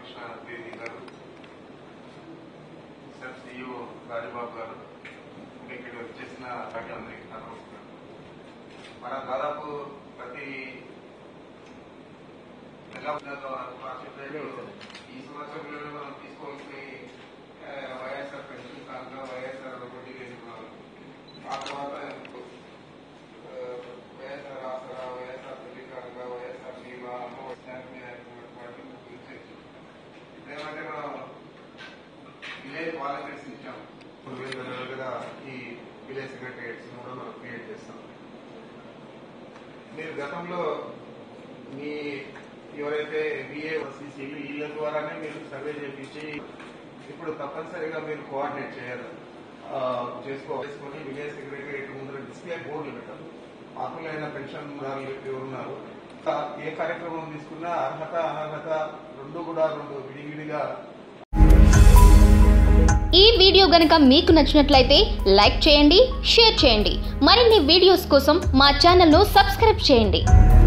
రామకృష్ణ దేవి గారు సెఫ్ సిఇఓ రాజబాబు గారు ఇంకా ఇక్కడ వచ్చేసిన అందరికీ నా నమస్కారం మన దాదాపు ప్రతి నెల కాన్సెప్ట్ ఈ సంవత్సరంలో మనం తీసుకోవాల్సిన ఆ, వైఎస్ఆర్ పెన్షన్ కానుక వైఎస్ఆర్ ఒకటి రెండు నాలుగు. ఆ తర్వాత ఇప్పుడు, ఆ, వైఎస్ఆర్ ఆసరా వైఎస్ఆర్ పెళ్లి కానుక వైఎస్ఆర్ బీమా అమ్మ స్టాంప్ మీద వాటి గురించి ఇప్పుడేమంటే మనం విలేజ్ వాలంటీర్స్ ఇచ్చాం ఇప్పుడు వేల నెలలుగా ఈ విలేజ్ సెక్రటరియట్స్ కూడా మనం క్రియేట్ చేస్తాం మీరు గతంలో మీ ఎవరైతే బిఏ సిసిలు వీళ్ళ ద్వారానే మీరు సర్వే చేపించి ఇప్పుడు తప్పనిసరిగా మీరు కోఆర్డినేట్ చేయాలి ఆ, చేసుకో చేసుకొని విలేజ్ సెక్రటరియట్ ముందర డిస్ప్లే బోర్డులు పెట్టాలి అర్హులైన పెన్షన్ ఎవరున్నారు ఆ, ఏ కార్యక్రమం తీసుకున్నా అర్హత అనర్హత రెండు కూడా రెండు విడివిడిగా ఈ వీడియో గనుక మీకు నచ్చినట్లయితే లైక్ చేయండి షేర్ చేయండి మరిన్ని వీడియోస్ కోసం మా ఛానల్ను సబ్స్క్రైబ్ చేయండి